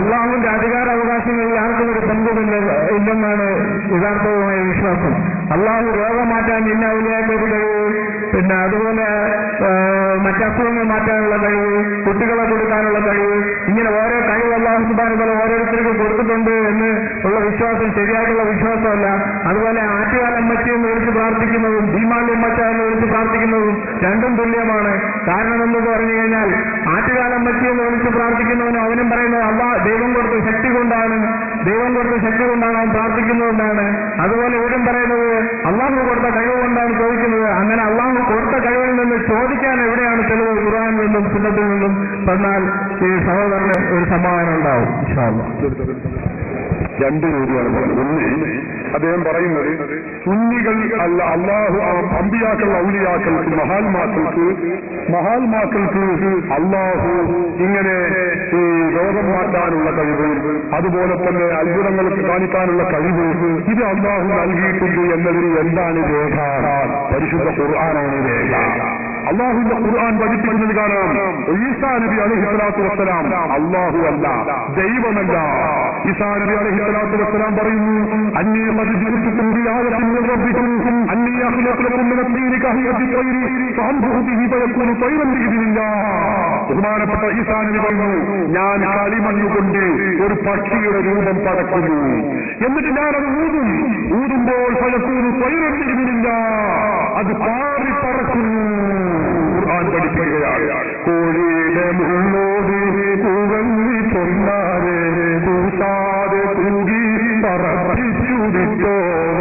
അള്ളാഹുവിന്റെ അധികാരാവകാശങ്ങളിൽ ആർക്കും ഒരു പങ്കുമില്ല ഇല്ലെന്നാണ് യഥാർത്ഥവുമായ വിശ്വാസം അള്ളാഹു രോഗം മാറ്റാൻ ഇന്ന ഔലിയാക്കൾക്ക് കഴിവ് പിന്നെ അതുപോലെ ആ, മറ്റസുഖങ്ങൾ മാറ്റാനുള്ള കഴിവ് കുട്ടികളെ കൊടുക്കാനുള്ള കഴിവ് ഇങ്ങനെ ഓരോ കഴിവ് അള്ളാഹു സുബാനുകൾ ഓരോരുത്തർക്കും കൊടുത്തിട്ടുണ്ട് എന്ന് ഉള്ള വിശ്വാസം ശരിയായിട്ടുള്ള വിശ്വാസമല്ല അതുപോലെ ആറ്റുകാലമ്മച്ചി എന്ന് വിളിച്ച് പ്രാർത്ഥിക്കുന്നതും ഭീമാലിയമ്മച്ച എന്ന് വിളിച്ച് പ്രാർത്ഥിക്കുന്നതും രണ്ടും തുല്യമാണ് കാരണം എന്ന് പറഞ്ഞു കഴിഞ്ഞാൽ ആറ്റുകാലമ്മച്ചി എന്ന് വിളിച്ച് പ്രാർത്ഥിക്കുന്നവനും അവനും പറയുന്നത് അള്ളാ ദൈവം കൊടുത്ത ശക്തി കൊണ്ടാണ് ദൈവം കൊടുത്ത ശക്തി കൊണ്ടാണ് അവൻ പ്രാർത്ഥിക്കുന്നതെന്നാണ് അതുപോലെ ഇവരും പറയുന്നത് അള്ളാഹു കൊടുത്ത കഴിവ് കൊണ്ടാണ് ചോദിക്കുന്നത് അങ്ങനെ അള്ളാഹു കൊടുത്ത കഴിവിൽ നിന്ന് ചോദിക്കാൻ എവിടെയാണ് തെളിവ് ഖുർആനിൽ നിന്നും സുന്നത്തിൽ നിന്നും വന്നാൽ ഈ സഹോദരന് ഒരു സമാധാനം ഉണ്ടാവും ഇൻഷാ അല്ലാ. രണ്ട് രീതിയാണ് പറഞ്ഞത് ഒന്ന് അദ്ദേഹം പറയുന്നത് സുന്നികൾ അല്ല അള്ളാഹു അമ്പിയാക്കൾ ഔലിയാക്കൾക്ക് മഹാത്മാക്കൾക്ക് മഹാത്മാക്കൾക്ക് അള്ളാഹു ഇങ്ങനെ ഈ രോഗം മാറ്റാനുള്ള കഴിവ് അതുപോലെ തന്നെ അത്ഭുതങ്ങൾക്ക് കാണിക്കാനുള്ള കഴിവ് ഇത് അള്ളാഹു നൽകിയിട്ടുണ്ട് എന്നതിന് എന്താണ് രേഖ പരിശുദ്ധ ഖുർആനാണ് രേഖ അള്ളാഹുവിന്റെ ഖുർആൻ പഠിപ്പിക്കുന്നത് കാണാം ഈസാ നബി അലഹി സ്വലാത്തു വസ്സലാം അള്ളാഹു അല്ല ദൈവമല്ല ഈസാ നബി അലഹി സ്വലാത്തു വസ്സലാം പറയുന്നു അന്യ മതിജിരിക്കും അന്യ അഖ്ലഖലക്കും മിന الطين كهيئة الطير فأنفخ به فيكون طيرا بإذن الله ബഹുമാനപ്പെട്ട ഈസാ നബി പറഞ്ഞു ഞാൻ കളിമണ്ണുകൊണ്ട് ഒരു പക്ഷിയുടെ രൂപം പടക്കുന്നു എന്നിട്ട് ഞാനത് ഊതും ഊതുമ്പോൾ ഫലക്കൂന് സ്വയമില്ല അത് പാറി പറക്കുന്നു ഖുർആൻ പഠിപ്പിക്കുകയാണ് കോഴിയുടെ മുള്ളോട് കുവങ്ങി ചൊന്നാരെ കൂട്ടാതെ തൂകി പറപ്പിച്ചു വിട്ടോ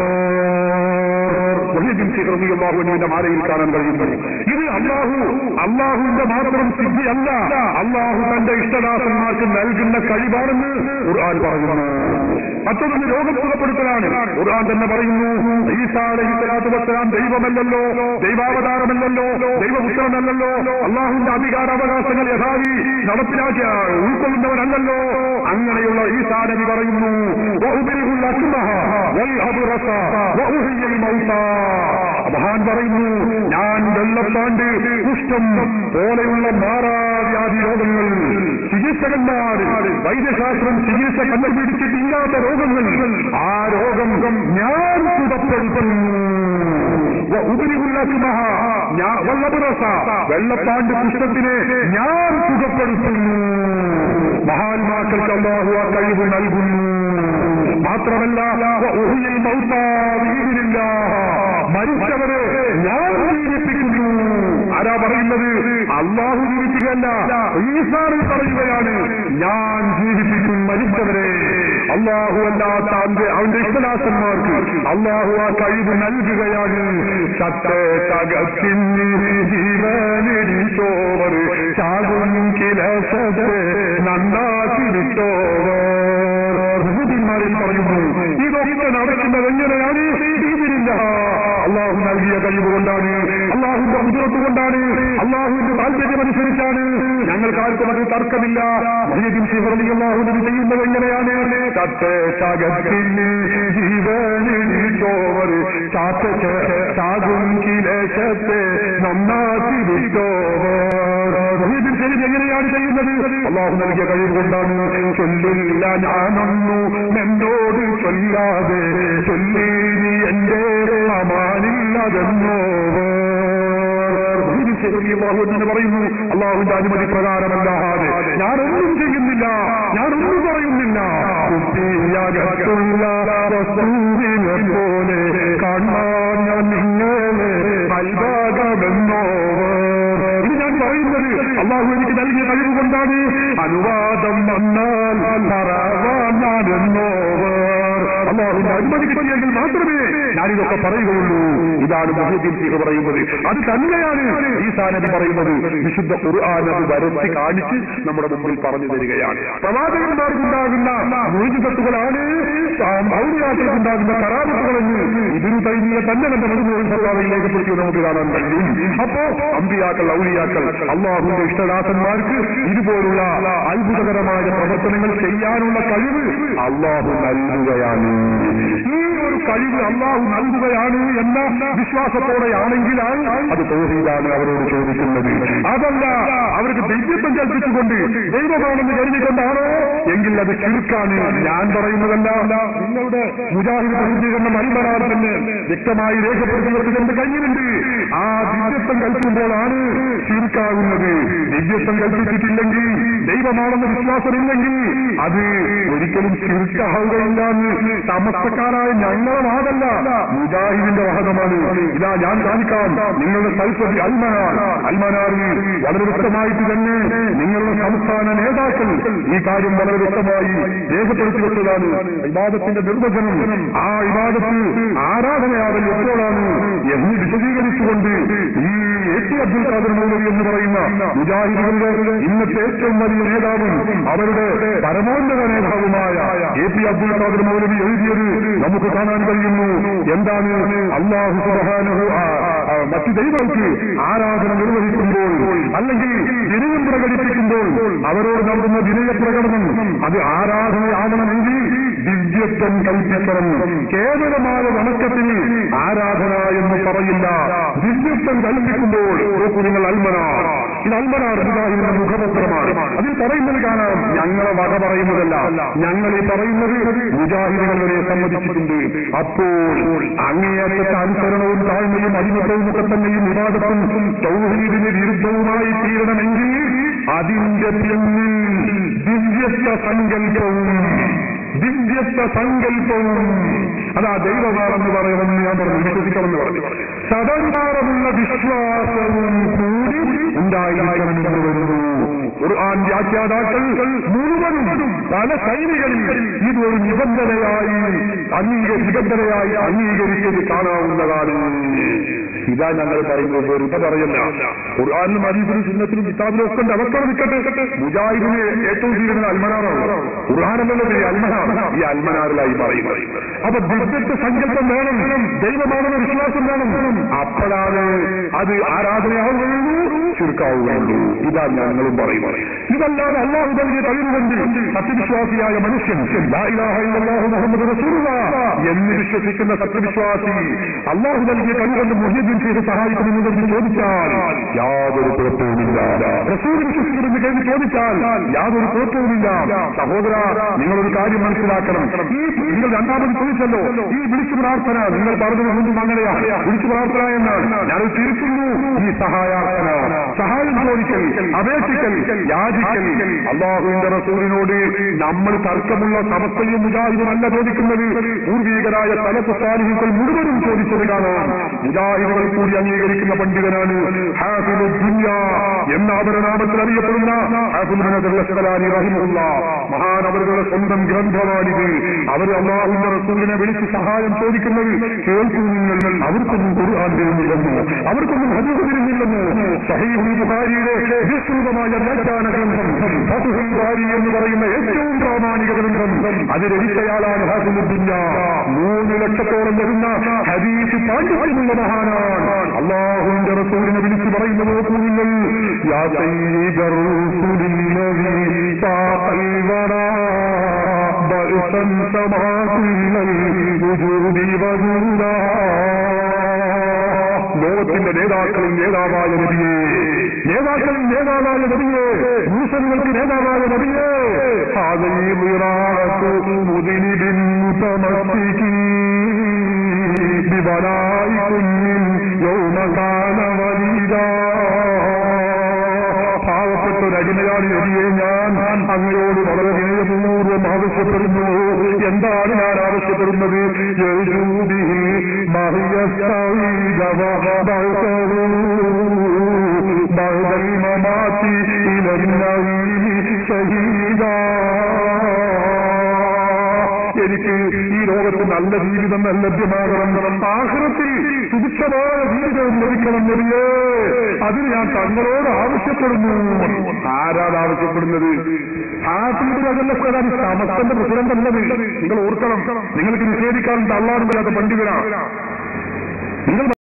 അള്ളാഹുവിന്റെ മാലയിൽ കാണാൻ കഴിയുന്നു ഇത് അള്ളാഹു അള്ളാഹുവിന്റെ മാത്രം സിദ്ധിയല്ല അള്ളാഹു തന്റെ ഇഷ്ടദാസന്മാർക്ക് നൽകുന്ന കഴിവാണെന്ന് ഖുർആൻ പറയുന്നു മറ്റൊന്ന് രോഗം സുഖപ്പെടുത്തലാണ് ഖുർആൻ തന്നെ പറയുന്നു ഈസാ അലൈഹി സ്വലാത്തു വസ്സലാം ദൈവമല്ലല്ലോ ദൈവാവതാരമല്ലല്ലോ ദൈവപുത്രനല്ലല്ലോ അള്ളാഹുവിന്റെ അധികാരാവകാശങ്ങൾ യഥാവി നടപ്പിലാക്കിയ ഉൾക്കൊള്ളുന്നവരല്ലല്ലോ അങ്ങനെയുള്ള ഈസാ നബി പറയുന്നു വഉബരിഹുൽ അക്മഹ വൽ അബ്റസ വഉഹിയൽ മൗത മഹാൻ പറയുന്നു ഞാൻ വെള്ളപ്പാണ്ട് കുഷ്ഠം പോലെയുള്ള മാറാവ്യാധി രോഗങ്ങൾ ചികിത്സകന്മാർ വൈദ്യശാസ്ത്രം ചികിത്സ കണ്ടുപിടിച്ചിട്ടില്ലാത്ത രോഗങ്ങൾ ആ രോഗം ഞാൻ സുഖപ്പെടുത്തുന്നു ഉപരികുല്ലാക്കുമഹ ഞാൻ വെള്ളപ്പുറസ വെള്ളപ്പാണ്ട് കുഷ്ഠത്തിനെ ഞാൻ സുഖപ്പെടുത്തുന്നു മഹാത്മാക്കൾക്ക് അള്ളാഹു ആ കഴിവ് നൽകുന്നു മാത്രമല്ല ഉഹിയിൽ മൗത്താവിയില്ല മരിച്ചവരെ ഞാൻ ജീവിപ്പിക്കുന്നു ആരാ പറയുന്നത് അള്ളാഹു ജീവിപ്പിക്കല്ല ഈസാറിൽ പറയുകയാണ് ഞാൻ ജീവിപ്പിക്കും മരിച്ചവരെ അള്ളാഹു അല്ലാത്ത അവന്റെ അവന്റെ ഇഷ്ടദാസന്മാർക്ക് അള്ളാഹു ആ കഴിവ് നൽകുകയാണ് ചത്തെ തകത്തിന് ജീവനിടിച്ചോവർ ചാകും കിലസത്തെ നന്നാക്കി വിട്ടോവർ ബഹുദിന്മാരിൽ പറയുന്നു ഇതൊക്കെ നടക്കുന്നത് എങ്ങനെയാണ് ഇതില്ല അള്ളാഹു നൽകിയ കഴിവ് കൊണ്ടാണ് അള്ളാഹുന്റെ കുതിരത്ത് കൊണ്ടാണ് അള്ളാഹുവിന്റെ താല്പര്യമനുസരിച്ചാണ് ഞങ്ങൾക്ക് ആർക്കും അത് തർക്കമില്ല മഹീദിൻ ശിവറലി അള്ളാഹുവിന് ചെയ്യുന്നത് എങ്ങനെയാണ് തത്തെ തകത്തിന് ജീവനിടിച്ചോവർ ചാത്തച്ച് ചാകും കിലേശത്തെ നന്നാക്കി വിട്ടോവർ മഹീദിൻ ശരി എങ്ങനെയാണ് ചെയ്യുന്നത് അള്ളാഹു നൽകിയ കഴിവ് കൊണ്ടാണ് ചൊല്ലില്ല ഞാനൊന്നു എന്നോട് ചൊല്ലാതെ ചൊല്ലി നീ എന്റെ അമാനില്ലതെന്നോ എന്ന് പറയുന്നു അള്ളാഹുവിന്റെ അനുമതി പ്രകാരമല്ലാതെ ഞാനൊന്നും ചെയ്യുന്നില്ല ഞാനൊന്നും പറയുന്നില്ല കുട്ടിയകത്തുള്ള വസ്തുവിനെ പോലെ കാണാൻ ഞാൻ നിങ്ങളെ നൽകാമെന്നോ ഇത് ഞാൻ പറയുന്നത് അള്ളാഹു എനിക്ക് നൽകിയ കഴിവ് കൊണ്ടാണ് അനുവാദം വന്നാൽ പറവാൻ ഞാനെന്നോ അള്ളാഹുവിന്റെ അനുമതി കിട്ടിയെങ്കിൽ മാത്രമേ ഞാനിതൊക്കെ പറയുകയുള്ളൂ ഇതാണ് മുഹദ്ദീൻ സീഖ് പറയുന്നത് അത് തന്നെയാണ് ഈ സാനബി പറയുന്നത് വിശുദ്ധ ഖുർആൻ അത് വരത്തി കാണിച്ച് നമ്മുടെ മുമ്പിൽ പറഞ്ഞു തരികയാണ് പ്രവാചകന്മാർക്കുണ്ടാകുന്ന മൂജിതത്തുകളാണ് ഔലിയാക്കൾക്കുണ്ടാകുന്ന കറാമത്തുകളെന്ന് ഇതിന് തൈമിയെ തന്നെ നമ്മുടെ മരുമോഹൻ സർവാദയിൽ രേഖപ്പെടുത്തി നമുക്ക് കാണാൻ കഴിയും അപ്പോ അമ്പിയാക്കൾ ഔലിയാക്കൾ അള്ളാഹുവിന്റെ ഇഷ്ടദാസന്മാർക്ക് ഇതുപോലുള്ള അത്ഭുതകരമായ പ്രവർത്തനങ്ങൾ ചെയ്യാനുള്ള കഴിവ് അള്ളാഹു നൽകുകയാണ് ഈ ഒരു കഴിവ് അള്ളാഹു നൽകുകയാണ് എന്ന വിശ്വാസത്തോടെയാണെങ്കിലാണ് അത് തൗഹീദാണ് അവരോട് ചോദിക്കുന്നത് അതല്ല അവർക്ക് ദൈവത്വം കൽപ്പിച്ചുകൊണ്ട് ദൈവമാണെന്ന് കരുതിക്കൊണ്ടാണോ എങ്കിൽ അത് ചുരുക്കാണ് ഞാൻ പറയുന്നതല്ല നിങ്ങളുടെ മുജാഹിദ് പ്രസിദ്ധീകരണം അൻപനാർ തന്നെ വ്യക്തമായി രേഖപ്പെടുത്തിയെടുത്തുകൊണ്ട് കഴിയുന്നുണ്ട് ആ ദിവ്യത്വം കൽപ്പിക്കുമ്പോഴാണ് ചുരുക്കാകുന്നത് ദിവ്യത്വം കൽപ്പിച്ചിട്ടില്ലെങ്കിൽ ദൈവമാണെന്ന് വിശ്വാസമില്ലെങ്കിൽ അത് ഒരിക്കലും ചുരുക്കാവുകയില്ല എന്ന് സമസ്തക്കാരായ ഞങ്ങളെ വാദല്ല മുജാഹിദിന്റെ വാദമാണ് ഇതാ ഞാൻ കാണിക്കാം നിങ്ങളുടെ സൽസതി അൽമനാർ അൽമനാറിൽ വളരെ വ്യക്തമായിട്ട് തന്നെ നിങ്ങളുടെ സംസ്ഥാന നേതാക്കൾ ഈ കാര്യം വളരെ വ്യക്തമായി രേഖപ്പെടുത്തി വെച്ചതാണ് വിവാദത്തിന്റെ നിർവചനം ആ വിവാദത്തിൽ ആരാധനയാകൽ എപ്പോഴാണ് എന്ന് വിശദീകരിച്ചുകൊണ്ട് ഈ എ പി അബ്ദുൽ ഖാദർ മൗലവി എന്ന് പറയുന്ന മുജാഹിദുകളുടെ ഇന്നത്തെ ഏറ്റവും വലിയ നേതാവും അവരുടെ പരമോന്നത നേതാവുമായ എ പി അബ്ദുൽ ഖാദർ മൗലവി എഴുതിയത് നമുക്ക് കാണാൻ കഴിയുന്നു എന്താണ് അള്ളാഹു സുബ്ഹാനഹു ആ, ആ, മറ്റു ദൈവങ്ങൾക്ക് ആരാധന നിർവഹിക്കുമ്പോൾ അല്ലെങ്കിൽ വിനയം പ്രകടിപ്പിക്കുമ്പോൾ അവരോട് നടത്തുന്ന വിനയ പ്രകടനം അത് ആരാധനയാകണമെങ്കിൽ ദിവ്യത്വം കൽപ്പിക്കണം കേവലമായ വണക്കത്തിന് ആരാധന എന്ന് പറയില്ല ദിവ്യത്വം കൽപ്പിക്കുമ്പോൾ നോക്കൂ നിങ്ങൾ അൽമനാർ ഇത് അൽമനാർ മുജാഹിദിന്റെ മുഖപത്രമാണ് അതിൽ പറയുന്നത് കാണാം ഞങ്ങളെ വക പറയുന്നതല്ല ഞങ്ങൾ ഈ പറയുന്നത് മുജാഹിദുകൾ വരെ സമ്മതിച്ചിട്ടുണ്ട് അപ്പോൾ അങ്ങേയറ്റത്തെ അനുസരണവും താഴ്മയും അടിമത്തവും ഒക്കെ തന്നെയും വിവാദത്തും തൗഹീദിന് വിരുദ്ധവുമായി തീരണമെങ്കിൽ അതിന്റെ പിന്നിൽ ദിവ്യത്വ സങ്കല്പവും ദിവ്യത്വ സങ്കല്പവും അതാ ദൈവമാണെന്ന് പറയണമെന്ന് ഞാൻ പറഞ്ഞു വിശ്വസിക്കണമെന്ന് പറഞ്ഞു സദന്താരമുള്ള വിശ്വാസവും കൂടി ഉണ്ടായിരിക്കണമെന്ന് വരുന്നു ഖുർആൻ വ്യാഖ്യാതാക്കൾ മുഴുവനും പല ശൈലികളിൽ ഇതൊരു നിബന്ധനയായി അംഗീക നിബന്ധനയായി അംഗീകരിച്ചത് കാണാവുന്നതാണ് ഇതാ ഞങ്ങൾ പറയുന്നത് വെറുതെ പറയല്ല ഖുർആാനിലും അരീഫിലും ചിഹ്നത്തിലും കിതാബിലും ഒക്കെ ഉണ്ട് അതൊക്കെ നിൽക്കട്ടെ മുജാഹിദിന് ഏറ്റവും തീരുന്ന അൽമനാറാണ് ഖുർആാനല്ലത് ഈ അൽമനാർ ഈ അൽമനാറിലായി പറയുന്നത് അപ്പൊ ദിവ്യത്വ സങ്കല്പം വേണം ദൈവമാണെന്ന വിശ്വാസം വേണം അപ്പോഴാണ് അത് ആരാധനയാവുകയുള്ളൂ ചുരുക്കാവുകയുള്ളൂ ഇതാ ഞങ്ങളും പറയുന്നത് ഇതല്ലാതെ അള്ളാഹു നൽകിയ കഴിവുകൊണ്ട് സത്യവിശ്വാസിയായ മനുഷ്യൻ ലാ ഇലാഹ ഇല്ലല്ലാഹു മുഹമ്മദ് റസൂലുള്ളാഹ് എന്ന് വിശ്വസിക്കുന്ന സത്യവിശ്വാസി അള്ളാഹു നൽകിയ കഴിവുകൊണ്ട് മുഹീദ്ദീൻ ചെയ്ത് സഹായിക്കണമെന്ന് എന്ന് ചോദിച്ചാൽ യാതൊരു കുഴപ്പവുമില്ല റസൂൽ വിശ്വസിക്കണമെന്ന് കഴിഞ്ഞ് ചോദിച്ചാൽ യാതൊരു കുഴപ്പവുമില്ല സഹോദര നിങ്ങളൊരു കാര്യം മനസ്സിലാക്കണം ഈ നിങ്ങൾ രണ്ടാമത് ചോദിച്ചല്ലോ ഈ വിളിച്ചു പ്രാർത്ഥന നിങ്ങൾ പറഞ്ഞത് മുമ്പ് അങ്ങനെയാ വിളിച്ചു പ്രാർത്ഥന എന്നാണ് ഞാനത് തിരിക്കുന്നു ഈ സഹായാർത്ഥന സഹായം ചോദിക്കൽ അപേക്ഷിക്കൽ യാചിക്കൽ അള്ളാഹുവിന്റെ റസൂലിനോട് നമ്മൾ തർക്കമുള്ള സമസ്തയും മുജാഹിദുമല്ല ചോദിക്കുന്നത് പൂർവീകരായ തലത്ത് സാലിഹികൾ മുഴുവനും ചോദിച്ചത് കാണാം മുജാഹിദുകൾ കൂടി അംഗീകരിക്കുന്ന പണ്ഡിതനാണ് ഹാഫിദു ദുനിയ എന്ന അവരനാമത്തിൽ അറിയപ്പെടുന്ന ഹാഫിദ് മുഹമ്മദ് അസ്സലാനി റഹിമുള്ള മഹാനവരുടെ സ്വന്തം ഗ്രന്ഥമാണിത് അവർ അള്ളാഹുവിന്റെ റസൂലിനെ വിളിച്ച് സഹായം ചോദിക്കുന്നത് കേൾക്കുന്നു നിങ്ങൾ അവർക്കൊന്നും ഖുർആൻ തരുന്നില്ലെന്നോ അവർക്കൊന്നും ഹദീസ് തരുന്നില്ലെന്നോ സഹീഹുൽ ബുഖാരിയുടെ വിസ്തൃതമായ വ്യാഖ്യാന ഗ്രന്ഥം ഫതുഹുൽ ബാരി എന്ന് പറയുന്ന ഏറ്റവും പ്രാമാണിക ഗ്രന്ഥം അത് രചിച്ചയാളാണ് ഹാഫിമുദ്ദില്ല മൂന്ന് ലക്ഷത്തോളം വരുന്ന ഹദീസ് പാണ്ഡിത്യമുള്ള മഹാനാണ് അള്ളാഹുവിന്റെ റസൂലിനെ വിളിച്ചു പറയുന്നത് നോക്കുന്നില്ല യാ സയ്യിദർ റസൂലില്ലദീ സാഖൽ വറാ ബഅസൻ സമാ കുല്ലൽ വുജൂദി വജൂദാ ലോകത്തിന്റെ നേതാക്കളിൽ നേതാവായ നബിയെ നേതാക്കളിൽ നേതാവായ നബിയെ ഭൂഷണങ്ങൾക്ക് നേതാവായ നബിയെ മുതിനിബിൻ മുതമസ്തിക്ക് ബിവനായിക്കുന്നിൻ യൗമകാല വലീദാ പാവപ്പെട്ട ഒരു അടിമയാണ് നബിയെ ഞാൻ അങ്ങയോട് വളരെ വിനയപൂർവ്വം ആവശ്യപ്പെടുന്നു എന്താണ് ഞാൻ ആവശ്യപ്പെടുന്നത് യജൂബി മമാത്തി എനിക്ക് ഈ ലോകത്ത് നല്ല ജീവിതം ലഭ്യമാകണം ആഹ്റത്തിൽ സുഭിക്ഷമായ ജീവിതം ലഭിക്കണം നബിയേ അതിന് ഞാൻ തങ്ങളോട് ആവശ്യപ്പെടുന്നു ആരാണ് ആവശ്യപ്പെടുന്നത് ഹാഫിബിന് അതല്ല സ്ഥലം സമസ്തന്റെ പ്രസിഡന്റ് അല്ലത് നിങ്ങൾ ഓർക്കണം നിങ്ങൾക്ക് നിഷേധിക്കാൻ തള്ളാറുമില്ലാത്ത പണ്ഡിതനാണ് നിങ്ങൾ